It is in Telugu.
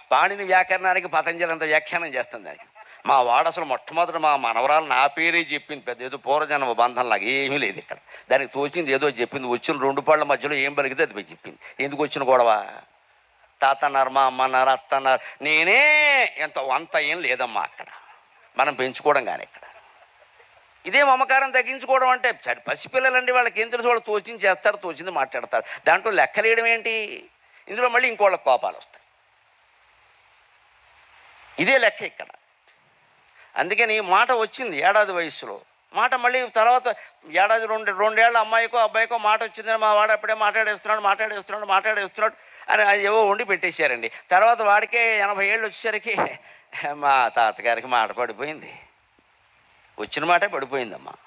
పాణిని వ్యాకరణానికి పతంజలి అంత వ్యాఖ్యానం చేస్తుంది దానికి మా వాడు అసలు మొట్టమొదటి మా మనవరాలు నా పేరే చెప్పింది పెద్ద ఏదో పూర్వజన్మ బంధం లాగా ఏమీ లేదు ఇక్కడ దానికి తోచింది ఏదో చెప్పింది వచ్చిన రెండు పళ్ళ మధ్యలో ఏం పలికితే అది పోయి చెప్పింది ఎందుకు వచ్చిన గొడవ తాత అన్నారు మా అమ్మ అన్నారు అత్త అన్నారు నేనే ఎంత అంత ఏం లేదమ్మా అక్కడ మనం పెంచుకోవడం కానీ ఇక్కడ ఇదే మమకారం తగ్గించుకోవడం అంటే చ- పసిపిల్లలండి వాళ్ళకి ఏం తెలుసు వాళ్ళు తోచింది చేస్తారు తోచింది మాట్లాడతారు దాంట్లో లెక్కలేయడం ఏంటి ఇందులో మళ్ళీ ఇంకోళ్ళకి కోపాలు వస్తాయి ఇదే లెక్క ఇక్కడ అందుకని మాట వచ్చింది ఏడాది వయసులో మాట మళ్ళీ తర్వాత ఏడాది రెండు రెండేళ్ల అమ్మాయికో అబ్బాయికో మాట వచ్చిందని మా వాడు అప్పుడే మాట్లాడేస్తున్నాడు మాట్లాడేస్తున్నాడు మాట్లాడేస్తున్నాడు అని అది ఏవో వండి పెట్టేశారండి తర్వాత వాడికే ఎనభై ఏళ్ళు వచ్చేసరికి మా తాతగారికి మాట పడిపోయింది వచ్చిన మాటే పడిపోయిందమ్మా